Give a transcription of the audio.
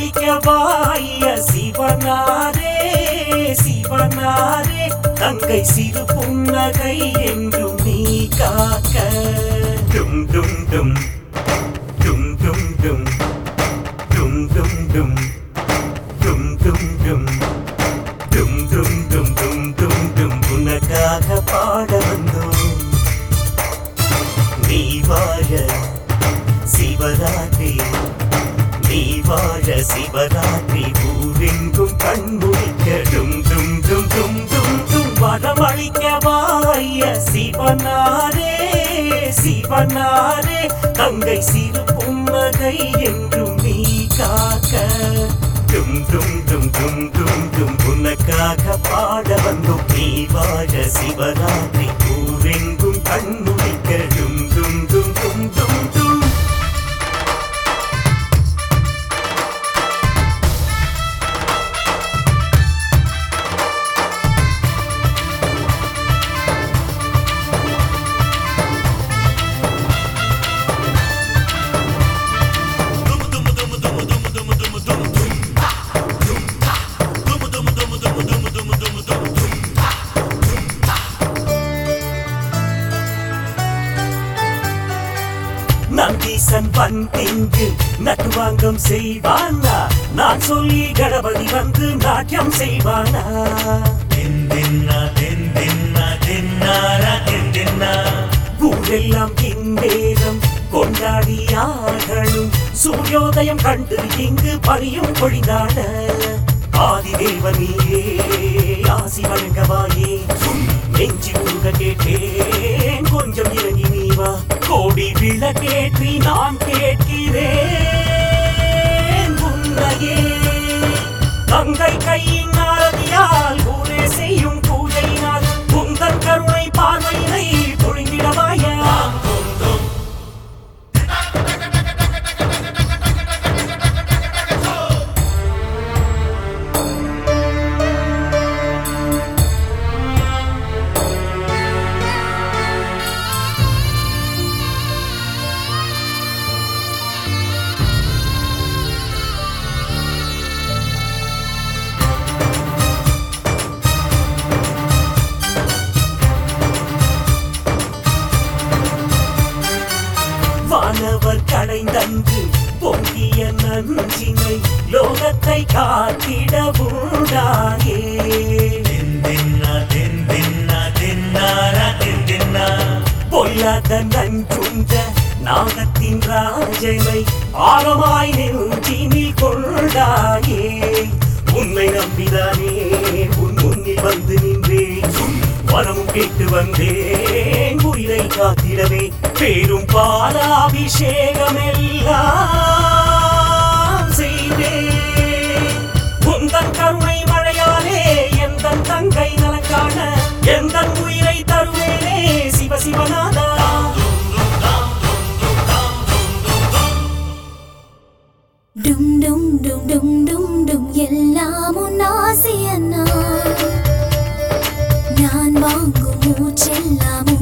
வரமளிக்க வாய சிவனாரே சிவனாரே தங்கை சிறு புன்னகை என்றும் நீ காக்க டும் டும் டும் டும் டும் டும் டும் டும் டும் டும் டும் டும் டும் டும் டும் டும் டும் டும் உனக்காக பாட வந்தோம் நீ வாழ சிவராத்திரி நீ வாழ சிவராத்திரி ஊரெங்கும் கண்முழிக்க டும் டும் டும் டும் டும் டும் வரமளிக்க வாய சிவனாரே சிவனாரே தங்கை சிறு புன்னகை என்றும் நீ காக்க டும் டும் டும் டும் டும் டும் உனக்காக பாட வந்தோம் நீ வாழ சிவராத்திரி ஊரெங்கும் கண்முழிக்க டும் டும் டும் டும் டும் டும் நந்தீசன் வந்திங்கு நட்டுவாங்கம் செய்வானா நான் சொல்லி கணபதி வந்து நாட்டியம் செய்வானா ஊரெல்லாம் இந்நேரம் கொண்டாடி ஆகணும் சூரியோதயம் கண்டு இங்கு பணியும் பொழிந்தாட ஆதிதேவனியே ஆசி வழங்கவாயே நெஞ்சி உருக கேட்டேன் கொஞ்சம் இறங்கி நீ வா கோடி விளக்கேற்றி நான் கேட்கிறேன் உன்னையே தங்கை கையின் ஆரதியால் ஊரே செய்யும் பூஜையினால் உந்தன் கருணை பார்வையினை பொழிந்திடவாயா வானவர் கடைந்தன்று பொங்கிய நஞ்சினை லோகத்தை காத்திட உண்டாயே பொல்லாத நஞ்சுண்ட நாகத்தின் ராஜனை ஆழமாய் நெஞ்சினில் கொண்டாயே உன்னை நம்பிதானே உன் முன்னில் வந்து நின்றேன் வரமும் கேட்டு வந்தேன் உயிரை காத்திடவே பேரும் பாலாபிஷேகம் எல்லாம் செய்தேன் உந்தன் கருணை மழையாலே எந்தன் தங்கை நலங்காண எந்தன் உயிரை தருவேனே சிவ சிவநாதா டும் டும் டும் டும் டும் டும் எல்லாம் உன் ஆசையண்ணா நான் வாங்கும் மூச்செல்லாம்